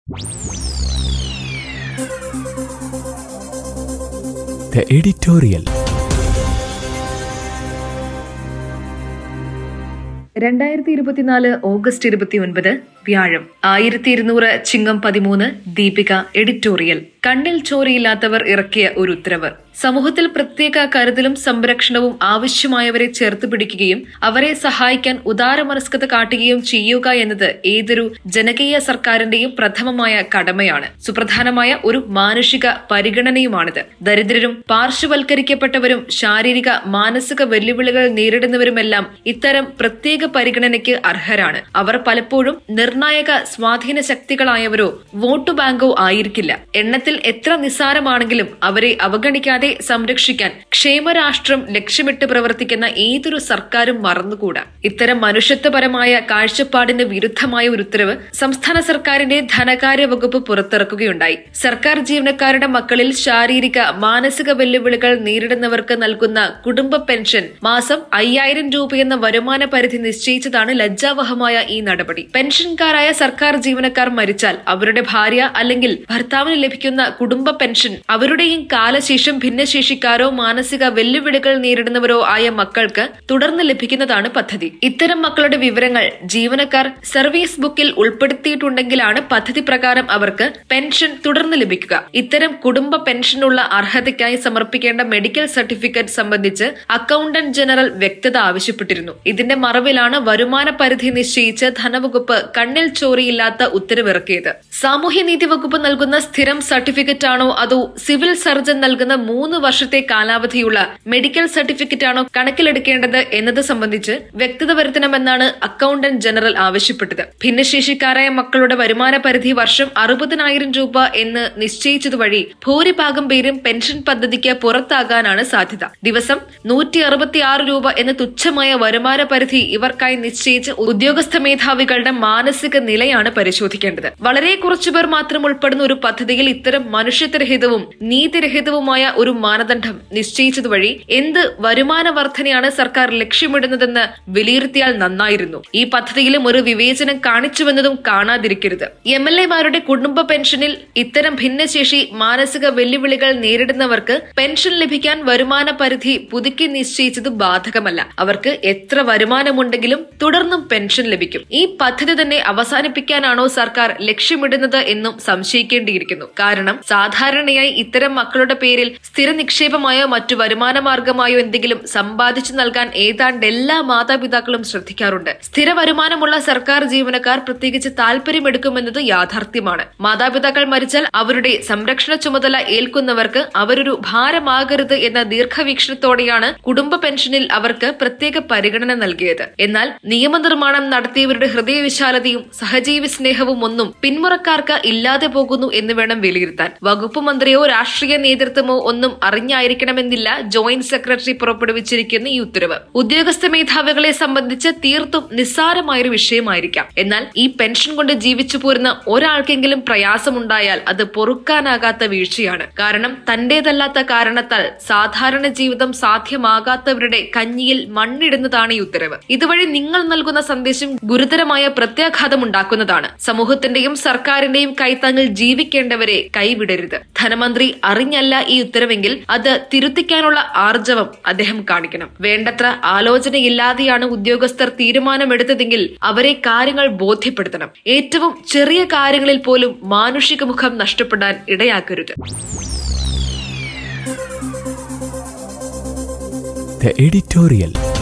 The editorial. രണ്ടായിരത്തി ഇരുപത്തിനാല് August ഇരുപത്തി ഒൻപത് വ്യാഴം ആയിരത്തി ഇരുന്നൂറ് ചിങ്ങം പതിമൂന്ന് ദീപിക എഡിറ്റോറിയൽ കണ്ണിൽ ചോരയില്ലാത്തവർ ഇറക്കിയ ഒരു ഉത്തരവ് സമൂഹത്തിൽ പ്രത്യേക കരുതലും സംരക്ഷണവും ആവശ്യമായവരെ ചേർത്ത് പിടിക്കുകയും അവരെ സഹായിക്കാൻ ഉദാരമനസ്കത കാട്ടുകയും ചെയ്യുക എന്നത് ഏതൊരു ജനകീയ സർക്കാരിന്റെയും പ്രഥമമായ കടമയാണ് സുപ്രധാനമായ ഒരു മാനുഷിക പരിഗണനയുമാണിത് ദരിദ്രരും പാർശ്വവൽക്കരിക്കപ്പെട്ടവരും ശാരീരിക മാനസിക വെല്ലുവിളികൾ നേരിടുന്നവരുമെല്ലാം ഇത്തരം പ്രത്യേക പരിഗണനയ്ക്ക് അർഹരാണ് അവർ പലപ്പോഴും നിർണായക സ്വാധീന ശക്തികളായവരോ വോട്ടു ബാങ്കോ ആയിരിക്കില്ല എണ്ണത്തിൽ എത്ര നിസ്സാരമാണെങ്കിലും അവരെ അവഗണിക്കാതെ സംരക്ഷിക്കാൻ ക്ഷേമരാഷ്ട്രം ലക്ഷ്യമിട്ട് പ്രവർത്തിക്കുന്ന ഏതൊരു സർക്കാരും മറന്നുകൂടാ ഇത്തരം മനുഷ്യത്വപരമായ കാഴ്ചപ്പാടിന് വിരുദ്ധമായ ഒരു ഉത്തരവ് സംസ്ഥാന സർക്കാരിന്റെ ധനകാര്യ വകുപ്പ് പുറത്തിറക്കുകയുണ്ടായി സർക്കാർ ജീവനക്കാരുടെ മക്കളിൽ ശാരീരിക മാനസിക വെല്ലുവിളികൾ നേരിടുന്നവർക്ക് നൽകുന്ന കുടുംബ പെൻഷൻ മാസം അയ്യായിരം രൂപയെന്ന വരുമാന പരിധി നിശ്ചയിച്ചതാണ് ലജ്ജാവഹമായ ഈ നടപടി പെൻഷൻകാരായ സർക്കാർ ജീവനക്കാർ മരിച്ചാൽ അവരുടെ ഭാര്യ അല്ലെങ്കിൽ ഭർത്താവിന് ലഭിക്കുന്ന കുടുംബ പെൻഷൻ അവരുടെയും കാലശേഷം ഭിന്നശേഷിക്കാരോ മാനസിക വെല്ലുവിളികൾ നേരിടുന്നവരോ ആയ മക്കൾക്ക് തുടർന്ന് ലഭിക്കുന്നതാണ് പദ്ധതി ഇത്തരം മക്കളുടെ വിവരങ്ങൾ ജീവനക്കാർ സർവീസ് ബുക്കിൽ ഉൾപ്പെടുത്തിയിട്ടുണ്ടെങ്കിലാണ് പദ്ധതി പ്രകാരം അവർക്ക് പെൻഷൻ തുടർന്ന് ലഭിക്കുക ഇത്തരം കുടുംബ പെൻഷനുള്ള അർഹതയ്ക്കായി സമർപ്പിക്കേണ്ട മെഡിക്കൽ സർട്ടിഫിക്കറ്റ് സംബന്ധിച്ച് അക്കൌണ്ടന്റ് ജനറൽ വ്യക്തത ആവശ്യപ്പെട്ടിരുന്നു ഇതിന്റെ മറവിലാണ് വരുമാന പരിധി നിശ്ചയിച്ച് ധനവകുപ്പ് കണ്ണിൽ ചോരയില്ലാത്ത ഉത്തരവിറക്കിയത് സാമൂഹ്യനീതി വകുപ്പ് നൽകുന്ന സ്ഥിരം സർട്ടിഫിക്കറ്റ് ആണോ അതോ സിവിൽ സർജൻ നൽകുന്ന മൂന്ന് വർഷത്തെ കാലാവധിയുള്ള മെഡിക്കൽ സർട്ടിഫിക്കറ്റ് ആണോ കണക്കിലെടുക്കേണ്ടത് എന്നത് സംബന്ധിച്ച് വ്യക്തത വരുത്തണമെന്നാണ് അക്കൌണ്ടന്റ് ജനറൽ ആവശ്യപ്പെട്ടത് ഭിന്നശേഷിക്കാരായ മക്കളുടെ വരുമാന പരിധി വർഷം അറുപതിനായിരം രൂപ എന്ന് നിശ്ചയിച്ചതുവഴി ഭൂരിഭാഗം പേരും പെൻഷൻ പദ്ധതിക്ക് പുറത്താകാനാണ് സാധ്യത ദിവസം നൂറ്റി അറുപത്തിയാറ് രൂപ എന്ന തുച്ഛമായ വരുമാന പരിധി ഇവർക്കായി നിശ്ചയിച്ച ഉദ്യോഗസ്ഥ മേധാവികളുടെ മാനസിക നിലയാണ് പരിശോധിക്കേണ്ടത് വളരെ കുറച്ചുപേർ മാത്രം ഉൾപ്പെടുന്ന ഒരു പദ്ധതിയിൽ ഇത്തരം മനുഷ്യത്വരഹിതവും നീതിരഹിതവുമായ ഒരു മാനദണ്ഡം നിശ്ചയിച്ചതുവഴി എന്ത് വരുമാന വർധനയാണ് സർക്കാർ ലക്ഷ്യമിടുന്നതെന്ന് വിലയിരുത്തിയാൽ നന്നായിരുന്നു ഈ പദ്ധതിയിലും ഒരു വിവേചനം കാണിച്ചുവെന്നതും കാണാതിരിക്കരുത് എം എൽ എമാരുടെ കുടുംബ പെൻഷനിൽ ഇത്തരം ഭിന്നശേഷി മാനസിക വെല്ലുവിളികൾ നേരിടുന്നവർക്ക് പെൻഷൻ ലഭിക്കാൻ വരുമാന പരിധി പുതുക്കി നിശ്ചയിച്ചത് ബാധകമല്ല അവർക്ക് എത്ര വരുമാനമുണ്ടെങ്കിലും തുടർന്നും പെൻഷൻ ലഭിക്കും ഈ പദ്ധതി തന്നെ അവസാനിപ്പിക്കാനാണോ സർക്കാർ ലക്ഷ്യമിടുന്നത് എന്നും സംശയിക്കേണ്ടിയിരിക്കുന്നു കാരണം സാധാരണയായി ഇത്തരം മക്കളുടെ പേരിൽ സ്ഥിര നിക്ഷേപമായോ മറ്റു വരുമാന മാർഗമായോ എന്തെങ്കിലും സമ്പാദിച്ചു നൽകാൻ ഏതാണ്ട് എല്ലാ മാതാപിതാക്കളും ശ്രദ്ധിക്കാറുണ്ട് സ്ഥിര വരുമാനമുള്ള സർക്കാർ ജീവനക്കാർ പ്രത്യേകിച്ച് താല്പര്യമെടുക്കുമെന്നത് യാഥാർത്ഥ്യമാണ് മാതാപിതാക്കൾ മരിച്ചാൽ അവരുടെ സംരക്ഷണ ചുമതല ഏൽക്കുന്നവർക്ക് അവരൊരു ഭാരമാകരുത് എന്ന ദീർഘവീക്ഷണത്തോടെയാണ് കുടുംബ പെൻഷനിൽ അവർക്ക് പ്രത്യേക പരിഗണന നൽകിയത് എന്നാൽ നിയമനിർമ്മാണം നടത്തിയവരുടെ ഹൃദയവിശാലതയും സഹജീവി സ്നേഹവും ഒന്നും പിന്മുറക്കാർക്ക് ഇല്ലാതെ പോകുന്നു എന്ന് വേണം വിലയിരുത്താൻ വകുപ്പ് മന്ത്രിയോ രാഷ്ട്രീയ നേതൃത്വമോ ഒന്നും അറിഞ്ഞായിരിക്കണമെന്നില്ല ജോയിന്റ് സെക്രട്ടറി പുറപ്പെടുവിച്ചിരിക്കുന്ന ഈ ഉത്തരവ് ഉദ്യോഗസ്ഥ മേധാവികളെ സംബന്ധിച്ച് തീർത്തും നിസ്സാരമായൊരു വിഷയമായിരിക്കാം എന്നാൽ ഈ പെൻഷൻ കൊണ്ട് ജീവിച്ചു പോരുന്ന ഒരാൾക്കെങ്കിലും പ്രയാസമുണ്ടായാൽ അത് പൊറുക്കാനാകാത്ത വീഴ്ചയാണ് കാരണം തന്റേതല്ലാത്ത കാരണത്താൽ സാധാരണ ജീവിതം സാധ്യമാകാത്തവരുടെ കഞ്ഞിയിൽ മണ്ണിടുന്നതാണ് ഈ ഉത്തരവ് ഇതുവഴി നിങ്ങൾ നൽകുന്ന സന്ദേശം ഗുരുതരമായ പ്രത്യാഘാതം ഉണ്ടാക്കുന്നതാണ് സമൂഹത്തിന്റെയും സർക്കാരിന്റെയും കൈത്താങ്ങിൽ ജീവിക്കേണ്ടവരെ കൈവിടരുത് ധനമന്ത്രി അറിഞ്ഞല്ല ഈ ഉത്തരവെങ്കിൽ അത് തിരുത്തിക്കാനുള്ള ആർജവം അദ്ദേഹം കാണിക്കണം വേണ്ടത്ര ആലോചനയില്ലാതെയാണ് ഉദ്യോഗസ്ഥർ തീരുമാനമെടുത്തതെങ്കിൽ അവരെ കാര്യങ്ങൾ ബോധ്യപ്പെടുത്തണം ഏറ്റവും ചെറിയ കാര്യങ്ങളിൽ പോലും മാനുഷിക മുഖം നഷ്ടപ്പെടാൻ ഇടയാക്കരുത് The editorial.